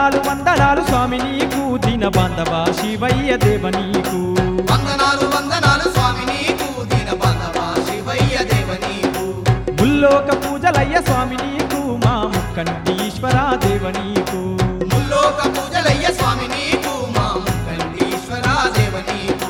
వందనాలు వందనాలు స్వామి నీకు దీన బాంధవ శివయ్య దేవ నీకు వందనాలు వందనాలు స్వామి నీకు దీన బాంధవ శివయ్య దేవ నీకు ముల్లోక పూజలయ్య స్వామి నీకు మా ముక్కంటి ఈశ్వర దేవ నీకు ముల్లోక పూజలయ్య స్వామి నీకు మా ముక్కంటీశ్వర దేవ నీకు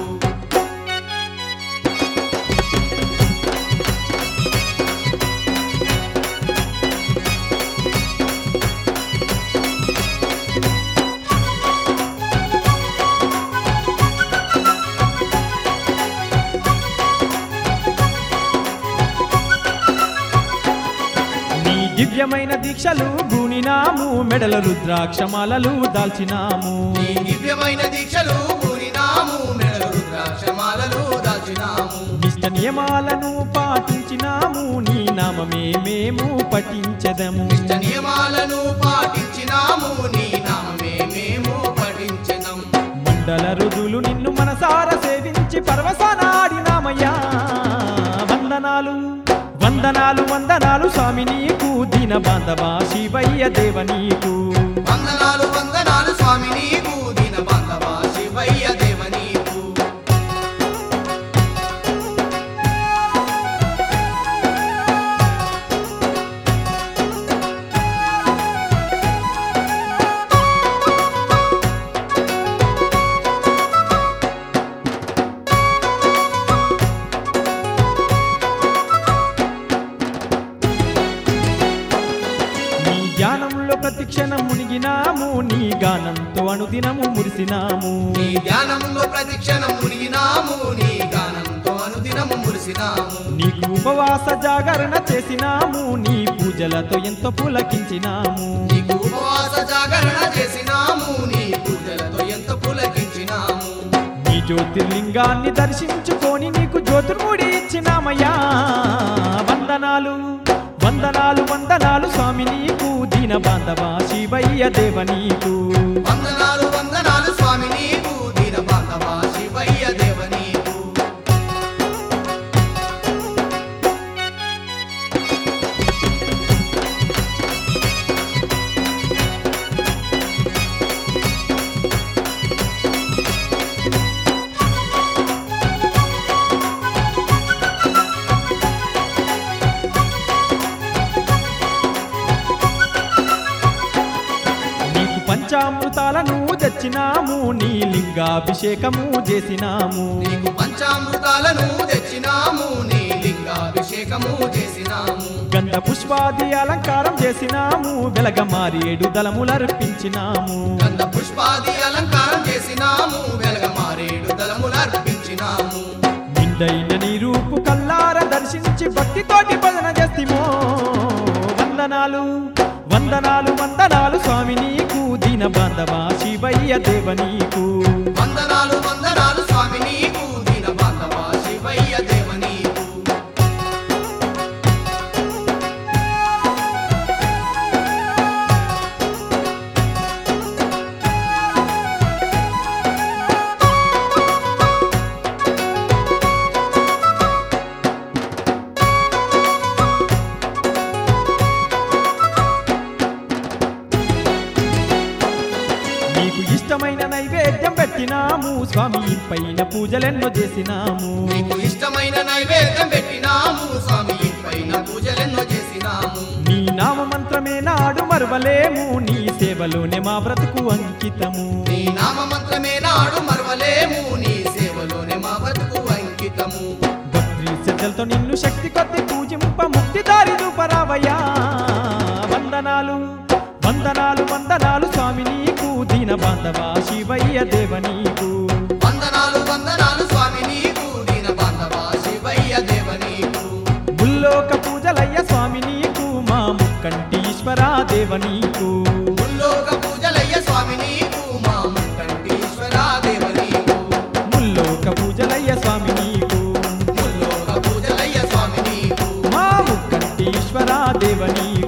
నీ దివ్యమైన దీక్షలు గూనినాము మెడల రుద్రాక్షమాలలు దాల్చినాము నీ దివ్యమైన దీక్షలు పూరినాము మెడలు రుద్రాక్షమాలలు దాచినాము నిష్ట నియమాలను పాటించినాము నీ నామమే మేము పఠించదము ఇష్ట నియమాలను పాటించినాము నీ నామమే మేము పఠించినం మండల రుదులు నిన్ను మనసార సేవించి పరవశనాడినామయ్యా వందనాలు వందనాలు వందనాలు స్వామి నీకు దీన బాంధవ శివయ్య దేవ నీకు వందనాలు వందనాలు స్వామి నీకు దీన బాంధవ శివయ్య దేవ నీకు నీ ధ్యానంలో ప్రతిక్షణం మునిగినాము నీ గానంతో అనుదినము మురిసినాము నీ ధ్యానంలో ప్రతిక్షణం మునిగినాము నీ గానంతో అనుదినము మురిసినాము నీకు ఉపవాస జాగరణ చేసినాము నీ పూజలతో ఎంతో పులకించినాము నీకు ఉపవాస జాగరణ చేసినాము నీ పూజలతో ఎంత పులకించినాము నీ జ్యోతిర్లింగాన్ని దర్శించుకొని నీకు జ్యోతిర్ముడి ఇచ్చినామయ్యా వందనాలు వందనాలు వందనాలు స్వామి నీకు దీన బాంధవ శివయ్య దేవ నీకు వందనాలు వందనాలు స్వామి నీకు దీన బాంధవ శివయ్య దేవ నీకు నీకు పంచామృతాలను తెచ్చినాము నీ లింగాభిషేకము చేసినాము నీకు పంచామృతాలను తెచ్చినాము నీ లింగాభిషేకము చేసినాము గంధ పుష్పాది అలంకారం చేసినాము వెలగ మారేడు దళములర్పించినాము గంధ పుష్పాది అలంకారం చేసినాము వెలగ మారేడు దళములర్పించినాము నిండైన నీ రూపు కల్లార దర్శించి భక్తితోటి భజన చేస్తిమో వందనాలు వందనాలు వందనాలు స్వామి నీకు దీన బాంధవ శివయ్య దేవ నీకు వందనాలు వందనాలు స్వామి నీకు దీన బాంధవ శివయ్య దేవ నీకు నీకు ఇష్టమైన నైవేద్యం పెట్టినాము స్వామి పైన పూజలెన్నో చేసినాము నీకు ఇష్టమైన నైవేద్యం పెట్టినాము స్వామి పైన పూజలెన్నో చేసినాము నీ నామ మంత్రమే నాడు మరువలేము నీ సేవలోనే మా బ్రతుకు అంకితము నీ నామ మంత్రమే నాడు మరవలేము నీ సేవలోనే మా బతుకు అంకితము భక్తి శ్రద్ధలతో నిన్ను శక్తి కొద్ది పూజింప ముక్తి దారి రూపరావయ్యా వందనాలు వందనాలు వందనాలు స్వామి నీకు దీన బాంధవ శివయ్య దేవ నీకు వందనాలు వందనాలు స్వామి నీకు దీన బాంధవ శివయ్య దేవ నీకు ముల్లోక పూజలయ్య స్వామి నీకు మా ముక్కంటి ఈశ్వర దేవ నీకు ముల్లోక పూజలయ్య స్వామి నీకు మా ముక్కంటీశ్వర దేవ నీకు ముల్లోక పూజలయ్య స్వామి నీకు ముల్లోక పూజలయ్య స్వామి నీకు మా ముక్కంటి ఈశ్వర దేవ నీకు